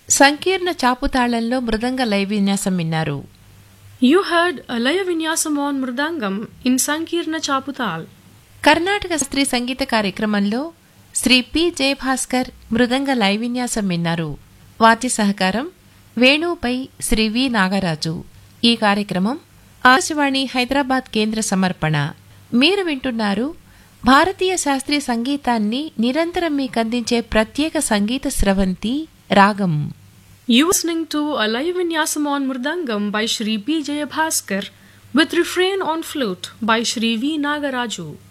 సంకీర్ణ చాపుతాళంలో మృదంగ లైవ్ విన్యాసం విన్నారు You heard a Laya Vinyasam on Mridangam in Sankirna Chaputal. Karnataka శాస్త్రీయ సంగీత కార్యక్రమంలో శ్రీ పి జయభాస్కర్ మృదంగ లైవ్ విన్యాసం విన్నారు వాద్య సహకారం వేణుపై శ్రీ వి నాగరాజు ఈ కార్యక్రమం ఆకాశవాణి హైదరాబాద్ కేంద్ర సమర్పణ మీరు వింటున్నారు భారతీయ శాస్త్రీయ సంగీతాన్ని నిరంతరం మీకందించే ప్రత్యేక సంగీత స్రవంతి రాగం You listening to a Laya Vinyasam on Mridangam by Shri P. Jayabhaskar with refrain on flute by Shri V. Nagaraju.